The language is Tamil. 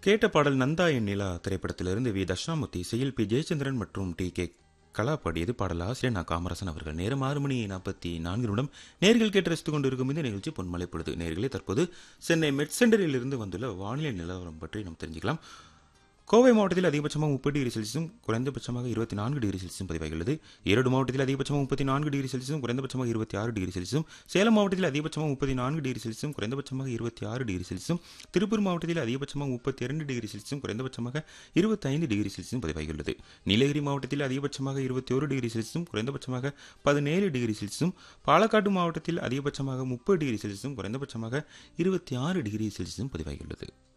கேட்ட பாடல் நந்தா என் நிலா திரைப்படத்திலிருந்து வி தட்சிணாமூர்த்தி செயல் பி ஜெயச்சந்திரன் மற்றும் டி கே கலா பாடியது பாடல் ஆசிரியர் நான் காமராசன் அவர்கள் நேரம் ஆறு மணி நாற்பத்தி நான்கு நிமிடம் நேர்கள் கேட்டு ரசித்துக் கொண்டிருக்கும் இந்த நிகழ்ச்சி பொன்மலை பொழுது நேர்களே தற்போது சென்னை மெட் சென்டரில் இருந்து வந்துள்ள வானிலை நிலவரம் பற்றி நாம் தெரிஞ்சுக்கலாம் கோவை மாவட்டத்தில் அதிகபட்சமாக முப்பது டிகிரி செல்சியஸும் குறைந்தபட்சமாக இருபத்தி நான்கு டிகிரி செல்சியஸும் பதிவாகியுள்ளது ஈரோடு மாவட்டத்தில் அதிகபட்சமாக முப்பத்தி நான்கு டிகிரி செல்சியஸும் குறைந்தபட்சமாக இருபத்தி ஆறு டிகிரி செல்சியஸும் சேலம் மாவட்டத்தில் அதிகபட்சமாக முப்பத்தி நான்கு டிகிரி செல்சியஸும் குறைந்தபட்சமாக இருபத்தி ஆறு டிகிரி செல்சியஸும் திருப்பூர் மாவட்டத்தில் அதிகபட்சமாக முப்பத்தி இரண்டு டிகிரி செல்சியஸும் குறைந்தபட்சமாக இருபத்தைந்து டிகிரி செல்சியஸும் பதிவாகியுள்ளது நீலகிரி மாவட்டத்தில் அதிகபட்சமாக இருபத்தி ஒரு டிகிரி செல்சியஸும் குறைந்தபட்சமாக பதினேழு டிகிரி செல்சியஸும் பாலக்காடு மாவட்டத்தில் அதிகபட்சமாக முப்பது டிகிரி செல்சியஸும் குறைந்தபட்சமாக இருபத்தி ஆறு டிகிரி செல்சியஸும் பதிவாகியுள்ளது